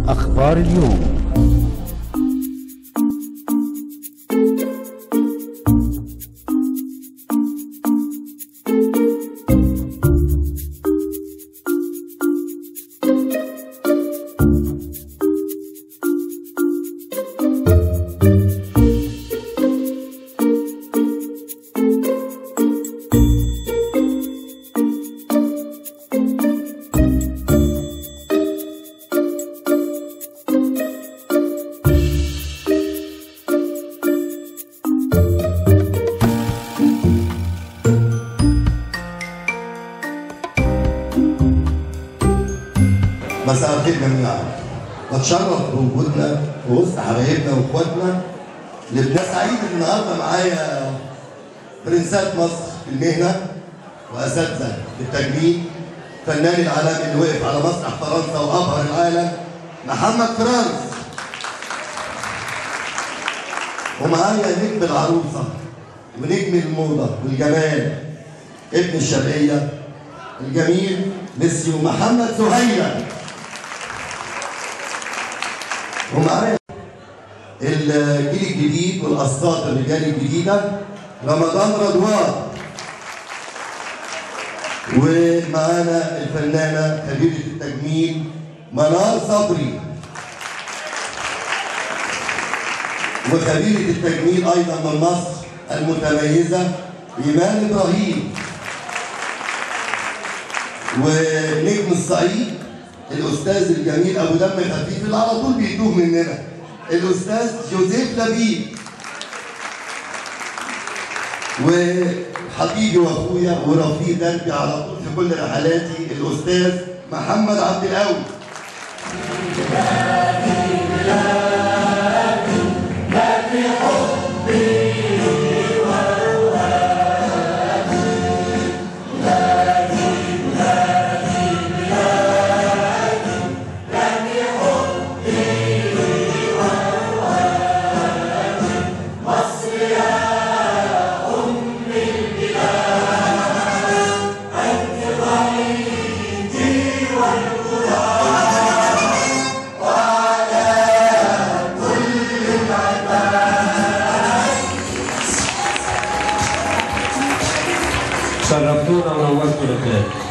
أخبار اليوم مساء الخير جميعا بتشرف بوجودنا وسط حبايبنا واخواتنا اللي سعيد ان النهارده معايا برنسات مصر في المهنه واساتذه في التجميل فنان العالمي اللي وقف على مسرح فرنسا وابهر العالم محمد فرانس ومعايا نجم العروسه ونجم الموضه والجمال ابن الشرقيه الجميل ميسيو محمد سهيله ومعايا الجيل الجديد والاساطير الرجال الجديده رمضان رضوان ومعانا الفنانه خبيره التجميل منار صبري وخبيره التجميل ايضا من مصر المتميزه ايمان ابراهيم ونجم الصعيد الاستاذ الجميل ابو دم خفيف اللي على طول بيتوه مننا الاستاذ جوزيف لبيب وحبيبي واخويا ورفيق دربي على طول في كل رحلاتي الاستاذ محمد عبد القوي شرفتونا ونورتوا البلاد